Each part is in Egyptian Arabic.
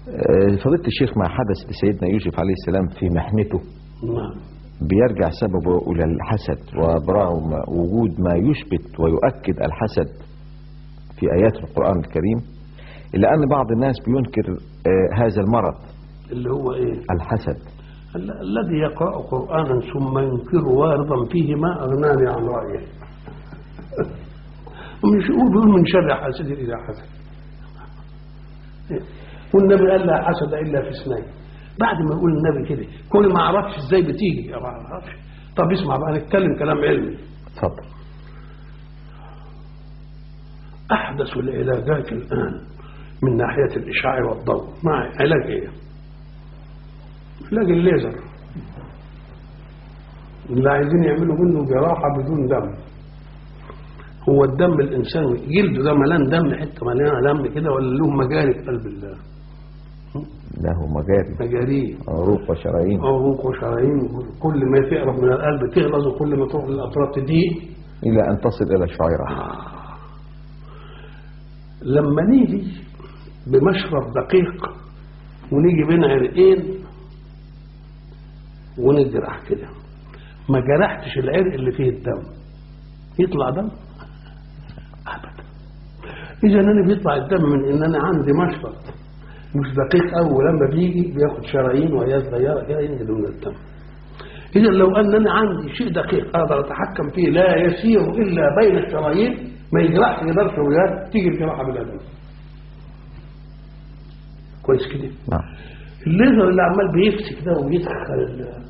آه، فضيلة الشيخ ما حدث لسيدنا يوسف عليه السلام في محنته نعم بيرجع سببه إلى الحسد وبرغم وجود ما يثبت ويؤكد الحسد في آيات القرآن الكريم إلا أن بعض الناس بينكر آه، هذا المرض اللي هو ايه الحسد ال- الذي يقرأ قرآنا ثم ينكر وارضا فيه ما أغناني عن رأيه ومش يقول بيقول من شر حاسد إذا حسد والنبي قال لا حسد إلا في اثنين بعد ما يقول النبي كده كل ما أعرفش إزاي بتيجي ما أعرفش طب اسمع بقى نتكلم كلام علمي اتفضل أحدث العلاجات الآن من ناحية الإشعاع والضوء مع علاج إيه؟ علاج الليزر اللي عايزين يعملوا منه جراحة بدون دم هو الدم الإنسان جلده ده ملان دم حتة مليانة دم كده ولا له مجاري في قلب الله له مجاري مجاريه عروق وشرايين عروق وشرايين كل ما تقرب من القلب تغلظ وكل ما تروح للأطراف تضيق إلى أن تصل إلى الشعيرة لما نيجي بمشرب دقيق ونيجي بين عرقين ونجرح كده ما جرحتش العرق اللي فيه الدم يطلع دم ابدا اذا انا بيطلع الدم من ان انا عندي مشرب مش دقيق قوي ولما بيجي بياخد شرايين وهي صغيره كده ينزل من الدم اذا لو انني عندي شيء دقيق اقدر اتحكم فيه لا يسير الا بين الشرايين ما يجرحش يقدرش وياه تيجي الجراحه بالادم كويس كده نعم الليزر اللي عمال بيفسك ده ويدخل ال-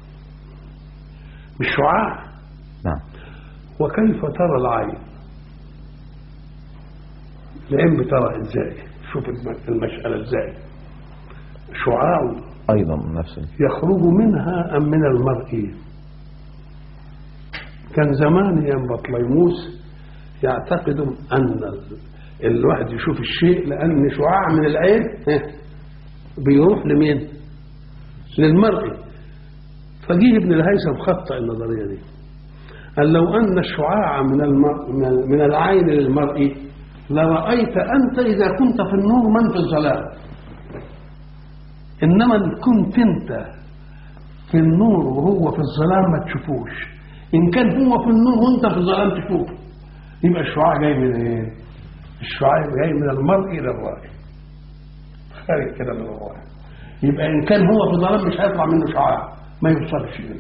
بالشعاع نعم وكيف ترى العين العين بترى ازاي شوف الم- المسألة ازاي شعاع أيضا نفس يخرج منها أم من المرئي كان زمان يا بطليموس يعتقد أن ال- الواحد يشوف الشيء لأن شعاع من العين ها، بيروح لمين للمرئي فجيه ابن الهيثم خطأ النظرية دي قال لو أن الشعاع من المر... من- من العين للمرئي لرأيت أنت إذا كنت في النور من في الظلام إنما إن كنت أنت في النور وهو في الظلام ما تشوفوش إن كان هو في النور وأنت في الظلام تشوفه يبقى الشعاع جاي من إيه؟ الشعاع جاي من المرء إلى الرأي خارج كده من الرأي يبقى إن كان هو في ظلام مش هيطلع منه شعاع ما يوصلش منه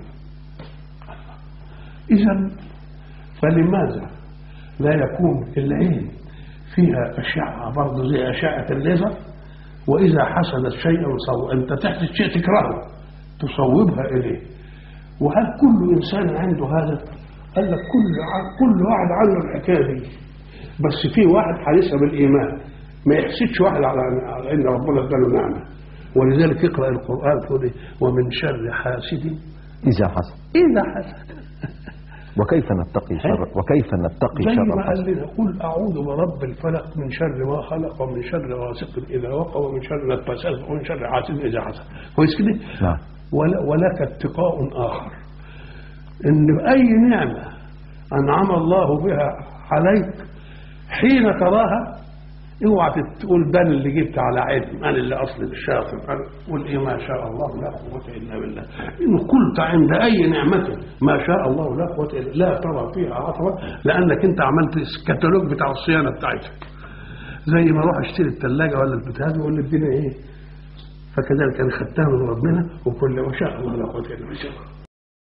إذا فلماذا لا يكون العين فيها أشعة برضه زي أشعة الليزر وإذا حصل الشيء صو... أنت تحدث شيء تكرهه تصوبها إليه وهل كل إنسان عنده هذا؟ قال لك كل ع- كل واحد عنده الحكاية دي بس في واحد حريصة بالإيمان ما يحسدش واحد على على إن ربنا اداله نعمة ولذلك اقرأ القرآن تقول إيه؟ ومن شر حاسد إذا حصل إذا حسد وكيف نتقي شر وكيف نتقي زي شر ما قال الحسد لنا قل اعوذ برب الفلق من شر ما خلق ومن شر غاسق اذا وقع ومن شر النفاثات ومن شر حاسد اذا حسد كويس كده نعم ولا ولك اتقاء اخر ان اي نعمه انعم الله بها عليك حين تراها اوعى تقول ده أنا اللي جبت على علم انا اللي اصل الشاطر انا قول ايه ما شاء الله لا قوه الا بالله ان قلت عند اي نعمه ما شاء الله لا قوه الا لا ترى فيها عطبه لانك انت عملت الكتالوج بتاع الصيانه بتاعتك زي ما اروح اشتري الثلاجه ولا البتاع يقول لي اديني ايه فكذلك انا خدتها من ربنا وكل ما شاء الله لا قوه الا بالله